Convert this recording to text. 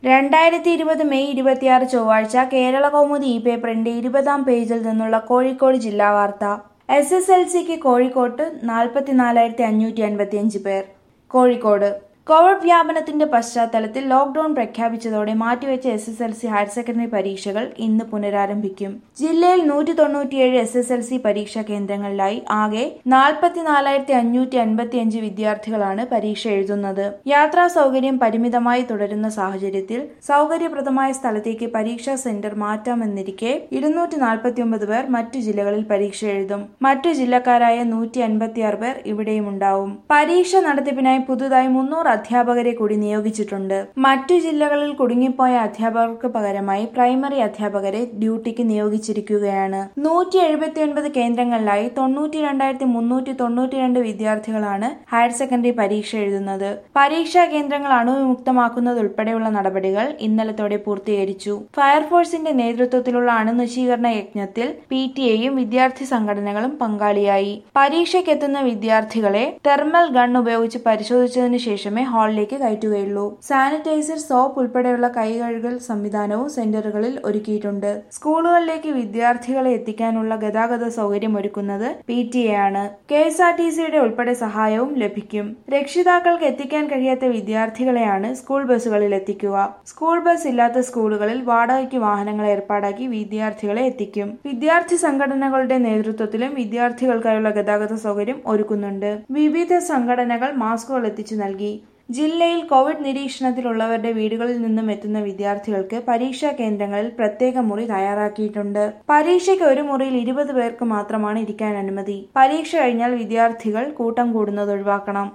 രണ്ടായിരത്തി ഇരുപത് മെയ് ഇരുപത്തിയാറ് ചൊവ്വാഴ്ച കേരള കൗമുദി ഇ പേപ്പറിന്റെ ഇരുപതാം പേജിൽ നിന്നുള്ള കോഴിക്കോട് ജില്ലാ വാർത്ത എസ് എസ് എൽ സിക്ക് കോഴിക്കോട്ട് നാൽപ്പത്തിനാലായിരത്തി അഞ്ഞൂറ്റി അൻപത്തിയഞ്ച് പേർ കോഴിക്കോട് കോവിഡ് വ്യാപനത്തിന്റെ പശ്ചാത്തലത്തിൽ ലോക്ഡൌൺ പ്രഖ്യാപിച്ചതോടെ മാറ്റിവെച്ച S S L C higher secondary പരീക്ഷകൾ ഇന്ന് പുനരാരംഭിക്കും ജില്ലയിൽ നൂറ്റി തൊണ്ണൂറ്റിയേഴ് എസ് എസ് എൽ സി പരീക്ഷാ കേന്ദ്രങ്ങളിലായി ആകെ നാൽപ്പത്തിനാലായിരത്തി അഞ്ഞൂറ്റി അൻപത്തിയഞ്ച് വിദ്യാർത്ഥികളാണ് പരീക്ഷ എഴുതുന്നത് യാത്രാ സൗകര്യം പരിമിതമായി തുടരുന്ന സാഹചര്യത്തിൽ സൗകര്യപ്രദമായ സ്ഥലത്തേക്ക് പരീക്ഷാ സെന്റർ മാറ്റാമെന്നിരിക്കെ ഇരുന്നൂറ്റി നാൽപ്പത്തിയൊമ്പത് പേർ മറ്റു ജില്ലകളിൽ പരീക്ഷ എഴുതും മറ്റു ജില്ലക്കാരായ നൂറ്റി അൻപത്തിയാറ് പേർ ഇവിടെയും ഉണ്ടാവും പരീക്ഷ നടത്തിപ്പിനായി പുതുതായി മുന്നൂറ് അധ്യാപകരെ കൂടി നിയോഗിച്ചിട്ടുണ്ട് മറ്റു ജില്ലകളിൽ കുടുങ്ങിപ്പോയ അധ്യാപകർക്ക് പകരമായി പ്രൈമറി അധ്യാപകരെ ഡ്യൂട്ടിക്ക് നിയോഗിച്ചിരിക്കുകയാണ് നൂറ്റി എഴുപത്തിയൊൻപത് കേന്ദ്രങ്ങളിലായി തൊണ്ണൂറ്റി രണ്ടായിരത്തി മുന്നൂറ്റി തൊണ്ണൂറ്റിരണ്ട് വിദ്യാർത്ഥികളാണ് ഹയർ സെക്കൻഡറി പരീക്ഷ എഴുതുന്നത് പരീക്ഷാ കേന്ദ്രങ്ങൾ അണുവിമുക്തമാക്കുന്നതുൾപ്പെടെയുള്ള നടപടികൾ ഇന്നലത്തോടെ പൂർത്തീകരിച്ചു ഫയർഫോഴ്സിന്റെ നേതൃത്വത്തിലുള്ള അണുനശീകരണ യജ്ഞത്തിൽ പി ടി എയും വിദ്യാർത്ഥി സംഘടനകളും പങ്കാളിയായി പരീക്ഷയ്ക്കെത്തുന്ന വിദ്യാർത്ഥികളെ തെർമൽ ഗൺ ഉപയോഗിച്ച് പരിശോധിച്ചതിനു ശേഷമേ ഹാളിലേക്ക് കയറ്റുകയുള്ളൂ സാനിറ്റൈസർ സോപ്പ് ഉൾപ്പെടെയുള്ള കൈകഴുകൽ സംവിധാനവും സെന്ററുകളിൽ ഒരുക്കിയിട്ടുണ്ട് സ്കൂളുകളിലേക്ക് വിദ്യാർത്ഥികളെ എത്തിക്കാനുള്ള ഗതാഗത സൗകര്യം ഒരുക്കുന്നത് പി ടി എ ആണ് കെ എസ് ആർ ടി സിയുടെ ഉൾപ്പെടെ സഹായവും ലഭിക്കും രക്ഷിതാക്കൾക്ക് എത്തിക്കാൻ കഴിയാത്ത വിദ്യാർത്ഥികളെയാണ് സ്കൂൾ ബസ്സുകളിൽ എത്തിക്കുക സ്കൂൾ ബസ് ഇല്ലാത്ത സ്കൂളുകളിൽ വാടകയ്ക്ക് വാഹനങ്ങൾ ഏർപ്പാടാക്കി വിദ്യാർത്ഥികളെ എത്തിക്കും വിദ്യാർത്ഥി സംഘടനകളുടെ നേതൃത്വത്തിലും വിദ്യാർത്ഥികൾക്കായുള്ള ഗതാഗത സൗകര്യം ഒരുക്കുന്നുണ്ട് വിവിധ സംഘടനകൾ മാസ്കുകൾ എത്തിച്ചു നൽകി ജില്ലയിൽ കോവിഡ് നിരീക്ഷണത്തിലുള്ളവരുടെ വീടുകളിൽ നിന്നും എത്തുന്ന വിദ്യാർത്ഥികൾക്ക് പരീക്ഷാ കേന്ദ്രങ്ങളിൽ പ്രത്യേക മുറി തയ്യാറാക്കിയിട്ടുണ്ട് പരീക്ഷയ്ക്ക് ഒരു മുറിയിൽ ഇരുപത് പേർക്ക് മാത്രമാണ് ഇരിക്കാൻ അനുമതി പരീക്ഷ കഴിഞ്ഞാൽ വിദ്യാർത്ഥികൾ കൂട്ടം കൂടുന്നത് ഒഴിവാക്കണം